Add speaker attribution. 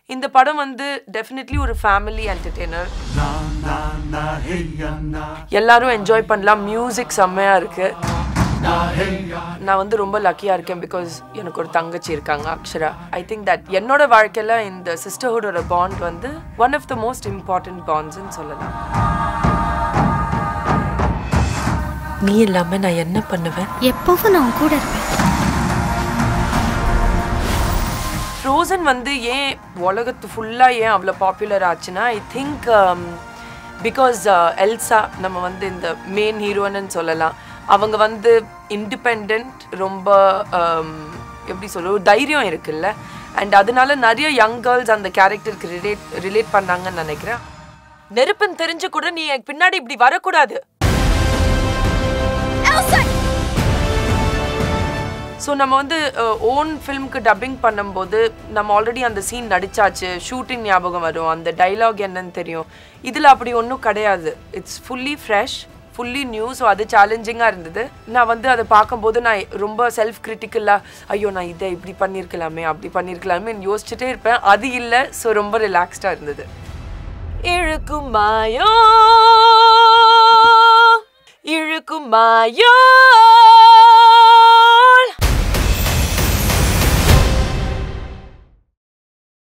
Speaker 1: இந்த படம் வந்து டெஃபினெட்லி ஒரு ஃபேமிலி என்டர்டெய்னர் எல்லாரும் என்ஜாய் பண்ணலாம் மியூசிக் செம்மையா இருக்கு நான் வந்து ரொம்ப லக்கியாக இருக்கேன் பிகாஸ் எனக்கு ஒரு தங்கச்சி இருக்காங்க அக்ஷரா ஐ திங்க் தட் என்னோட வாழ்க்கையில் இந்த சிஸ்டர்ஹுடோட பாண்ட் வந்து one of the most important பாண்ட்ஸ்ன்னு சொல்லலாம் நீ இல்லாமல் நான் என்ன பண்ணுவேன்
Speaker 2: எப்பவும் நான் உன் கூட இருப்பேன்
Speaker 1: ஃப்ரோசன் வந்து ஏன் உலகத்து ஃபுல்லாக ஏன் அவ்வளோ பாப்புலர் ஆச்சுன்னா ஐ திங்க் பிகாஸ் எல்சா நம்ம வந்து இந்த மெயின் ஹீரோன்னு சொல்லலாம் அவங்க வந்து இண்டிபெண்ட் ரொம்ப um, எப்படி சொல்ல ஒரு தைரியம் இருக்குல்ல அண்ட் அதனால நிறைய யங் கேர்ள்ஸ் அந்த கேரக்டருக்கு ரிலேட் ரிலேட் பண்ணாங்கன்னு நினைக்கிறேன் நெருப்புன்னு தெரிஞ்சு கூட நீ எனக்கு பின்னாடி இப்படி வரக்கூடாது ஸோ நம்ம வந்து ஓன் ஃபிலிம்க்கு டப்பிங் பண்ணும்போது நம்ம ஆல்ரெடி அந்த சீன் நடிச்சாச்சு ஷூட்டிங் ஞாபகம் வரும் அந்த டைலாக் என்னன்னு தெரியும் இதில் அப்படி ஒன்றும் கிடையாது it's fully fresh fully new so அது சேலஞ்சிங்காக இருந்தது நான் வந்து அதை பார்க்கும்போது நான் ரொம்ப செல்ஃப் கிரிட்டிக்கலாக ஐயோ நான் இதை இப்படி பண்ணியிருக்கலாமே அப்படி பண்ணியிருக்கலாமே யோசிச்சுட்டே இருப்பேன் அது இல்லை ஸோ ரொம்ப ரிலாக்ஸ்டாக இருந்தது இழுக்கும் மாயோ இழுக்கும் மாயோ